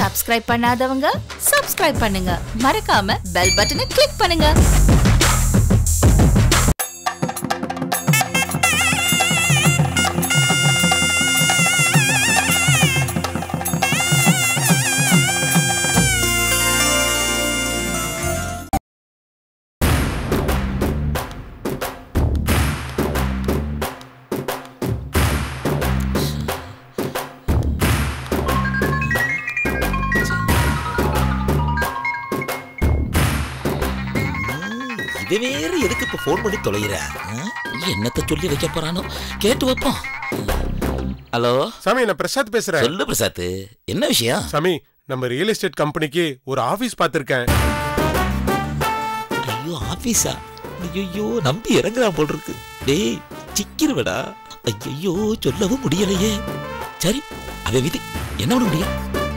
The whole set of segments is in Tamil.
சப்ஸ்கிரைப் பண்ணாதவங்க சப்ஸ்கிரைப் பண்ணுங்க மறக்காம பெல் பட்டனை கிளிக் பண்ணுங்க இது வேற எதுக்கு இப்ப ஃபோன் பண்ணி தொலைகிற ஆ? என்னத்த சொல்லி வைக்க போறானோ கேட்டு வைப்போம் ஹலோ சாமி நான் பிரசாத் பேசுறேன் சொல்லு பிரசாத் என்ன விஷயம் சாமி நம்ம ரியல் எஸ்டேட் கம்பெனிக்கு ஒரு ஆபீஸ் பார்த்திருக்கேன் ஐயோ ஆபீஸா ஐயோ நம்பி இறங்குறான் போல் இருக்கு டேய் சிக்கிருவடா ஐயோ சொல்லவும் முடியலையே சரி அவ விதி என்ன பண்ண முடியும்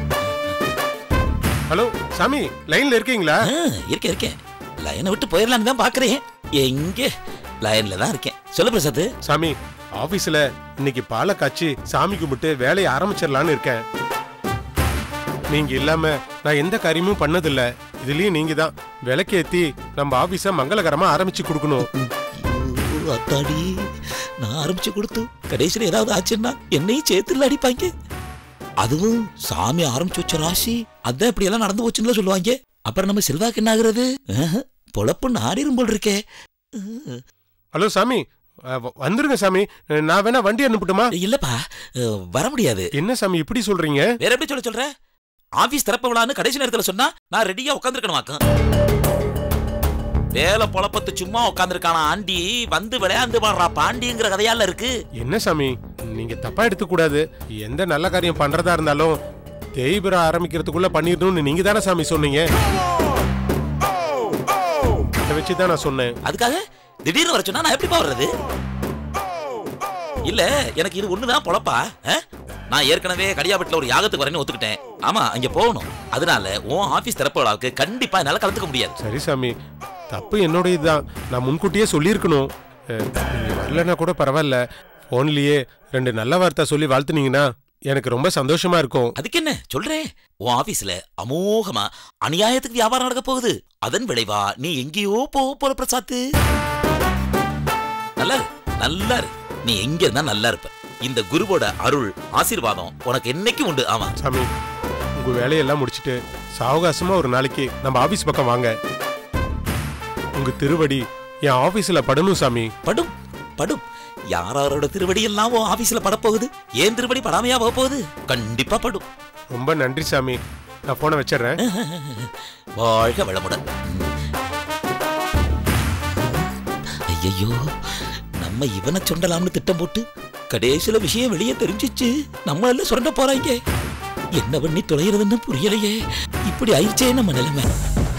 ஹலோ சாமி லைன்ல இருக்கீங்களா ஆ, இருக்கேன் இருக்கேன் லைனை விட்டு போயிடலான்னு தான் பாக்குறேன் எங்க லைன்ல தான் இருக்கேன் சொல்லு பிரசாத் சாமி ஆபீஸ்ல இன்னைக்கு பாலை காய்ச்சி சாமி கும்பிட்டு வேலையை ஆரம்பிச்சிடலான்னு இருக்கேன் நீங்க இல்லாம நான் எந்த காரியமும் பண்ணதில்ல இதுலயும் நீங்க தான் விளக்கேத்தி நம்ம ஆபீஸ மங்களகரமா ஆரம்பிச்சு கொடுக்கணும் ஐயோ, அத்தாடி நான் ஆரம்பிச்சு கொடுத்து கடைசியில் ஏதாவது ஆச்சுன்னா என்னையும் சேர்த்துல அடிப்பாங்க அதுவும் சாமி ஆரம்பிச்சு வச்ச ராசி அதான் இப்படி எல்லாம் நடந்து போச்சுன்னு சொல்லுவாங்க அப்புறம் நம்ம செல்வாக்கு என்ன ஆகுறது ஆஹ், பொழப்பு நாடிரும் போல் இருக்கே ஆஹ், ஹலோ சாமி அஹ், வ- வந்துருங்க சாமி அஹ், நான் வேணா வண்டி அனுப்பட்டுமா இல்லப்பா அஹ், வர முடியாது என்ன சாமி இப்படி சொல்றீங்க வேற எப்படி சொல்ல சொல்ற ஆபீஸ் திறப்ப விழான்னு கடைசி நேரத்துல சொன்னா நான் ரெடியா உட்காந்துருக்கணுமாக்கும் வேலை பொழப்பத்து சும்மா உட்காந்துருக்கான ஆண்டி வந்து விளையாண்டு பாடுறா பாண்டிங்கிற கதையால இருக்கு என்ன சாமி நீங்க தப்பா எடுத்துக்க கூடாது எந்த நல்ல காரியம் பண்றதா இருந்தாலும் தேய்பிர ஆரம்பிக்கிறதுக்குள்ள பண்ணிடணும்னு நீங்க தானே சாமி சொன்னீங்க அதை வச்சு தான் நான் சொன்னேன் அதுக்காக திடீர்னு வர சொன்னா நான் எப்படி வர்றது இல்ல எனக்கு இது ஒண்ணுதான் பொழப்பா ஆ? நான் ஏற்கனவே கடியாபட்டில் ஒரு யாகத்துக்கு வரேன்னு ஒத்துக்கிட்டேன் ஆமா அங்க போகணும் அதனால உன் ஆபீஸ் திறப்பு விழாவுக்கு கண்டிப்பா என்னால கலந்துக்க முடியாது சரி சாமி தப்பு என்னோட இதுதான் நான் முன்கூட்டியே சொல்லியிருக்கணும் அஹ், நீங்க வரலன்னா கூட பரவாயில்ல போன்லயே ரெண்டு நல்ல வார்த்தை சொல்லி வாழ்த்துனீங்கன்னா எனக்கு ரொம்ப சந்தோஷமா இருக்கும் அதுக்கு என்ன சொல்றேன் உன் ஆபீஸ்ல அமோகமா அநியாயத்துக்கு வியாபாரம் நடக்க போகுது அதன் விளைவா நீ எங்கேயோ போக போற பிரசாத்து நல்லா இரு, நல்லா இரு. நீ எங்க இருந்தா நல்லா இருப்ப இந்த குருவோட அருள் ஆசீர்வாதம் உனக்கு என்னைக்கும் உண்டு ஆமா சாமி உங்க வேலையெல்லாம் முடிச்சிட்டு சாவகாசமா ஒரு நாளைக்கு நம்ம ஆபீஸ் பக்கம் வாங்க உங்க திருவடி என் ஆபீஸ்ல படணும் சாமி படும் படும் யாரோட திருவடி எல்லாம் உன் ஆபீஸ்ல படப்போகுது ஏன் திருவடி படாமையா போக போகுது கண்டிப்பா படும் ரொம்ப நன்றி சாமி நான் போனை வச்சிடுறேன் வாழ்க வளமுடன் ஐயையோ நம்ம இவனை சுண்டலாம்னு திட்டம் போட்டு கடைசியில விஷயம் வெளியே தெரிஞ்சிச்சு நம்ம எல்லாம் சுரண்ட போறாங்க என்ன பண்ணி தொலைகிறதுன்னு புரியலையே இப்படி ஆயிடுச்சே நம்ம நிலைமை